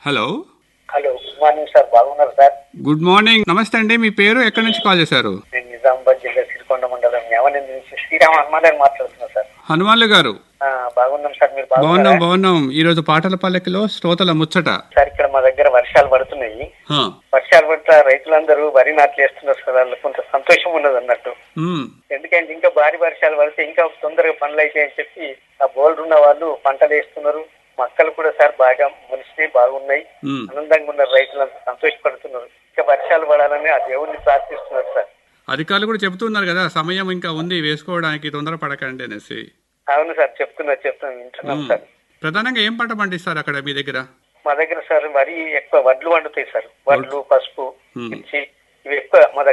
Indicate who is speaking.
Speaker 1: Hello
Speaker 2: hello good morning sir బాగున్నారు sir
Speaker 1: good morning నమస్తే అండి మీ పేరు ఎక్కడి నుంచి కాల్ చేశారు
Speaker 2: నేను నిజామాబాద్ జిల్లా సిరికొండ మండలం యావనంది నుంచి శ్రీరామ హనుమాన్ మాట్లాడుతున్నా సార్
Speaker 1: హనుమాన్లు గారు
Speaker 2: ఆ, బాగున్నాం సార్ మీరు
Speaker 1: బాగున్నాం
Speaker 2: బాగున్నారా
Speaker 1: బాగున్నాం ఈ రోజు పాటల పల్లకిలో శ్రోతల ముచ్చట
Speaker 2: సార్ ఇక్కడ మా దగ్గర వర్షాలు పడుతున్నాయి
Speaker 1: హా.
Speaker 2: వర్షాలు పడితే రైతులందరూ వరి నాట్లు వేస్తున్నారు సార్ వాళ్ళు కొంత సంతోషం ఉన్నది అన్నట్టు
Speaker 1: మ్మ్.
Speaker 2: ఎందుకంటే ఇంకా భారీ వర్షాలు పడితే ఇంకా తొందరగా పనులు అవుతాయని చెప్పి ఆ బోల్డ్ ఉన్న వాళ్ళు పంటలు వేస్తున్నారు మొక్కలు కూడా సార్ బాగా మునిసినాయి బాగున్నాయి
Speaker 1: మ్మ్.
Speaker 2: ఆనందంగా ఉన్నారు రైతులంతా సంతోషపడుతున్నారు ఇంకా వర్షాలు పడాలని ఆ దేవుణ్ణి ప్రార్థిస్తున్నారు సార్
Speaker 1: అధికారులు కూడా చెబుతున్నారు కదా సమయం ఇంకా ఉంది వేసుకోవడానికి తొందర పడకండి అనేసి
Speaker 2: అవును సార్ చెప్తున్నారు చెప్తున్నాం వింటున్నాం
Speaker 1: మ్మ్.
Speaker 2: సార్
Speaker 1: ప్రధానంగా ఏం పంట పండిస్తారు అక్కడ మీ దగ్గర
Speaker 2: మా దగ్గర సార్ వరి ఎక్కువ వడ్లు వండుతాయి సార్ వడ్లు పసుపు
Speaker 1: మ్మ్.
Speaker 2: మిర్చి ఇవి ఎక్కువ మా దగ్గర